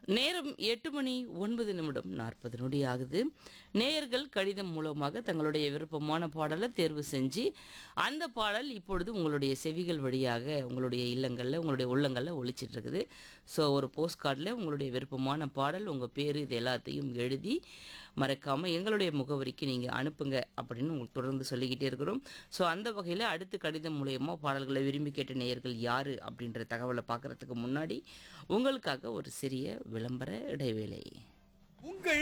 நேரம் எட்டு மணி ஒன்பது நிமிடம் நாற்பது நொடி ஆகுது நேயர்கள் கடிதம் மூலமாக தங்களுடைய விருப்பமான பாடலை தேர்வு செஞ்சு அந்த பாடல் இப்பொழுது உங்களுடைய செவிகள் வழியாக உங்களுடைய இல்லங்களில் உங்களுடைய உள்ளங்களில் ஒழிச்சிட்டு இருக்குது ஸோ ஒரு போஸ்ட் கார்டில் உங்களுடைய விருப்பமான பாடல் உங்கள் பேர் இது எல்லாத்தையும் எழுதி மறக்காமல் எங்களுடைய முகவரிக்கு நீங்கள் அனுப்புங்க அப்படின்னு உங்களுக்கு தொடர்ந்து சொல்லிக்கிட்டே இருக்கிறோம் ஸோ அந்த வகையில் அடுத்து கடிதம் மூலயமா பாடல்களை விரும்பி கேட்ட நேயர்கள் யார் அப்படின்ற தகவலை பார்க்குறதுக்கு முன்னாடி உங்களுக்காக ஒரு சிறிய விளம்பர இடைவேளை உங்கள்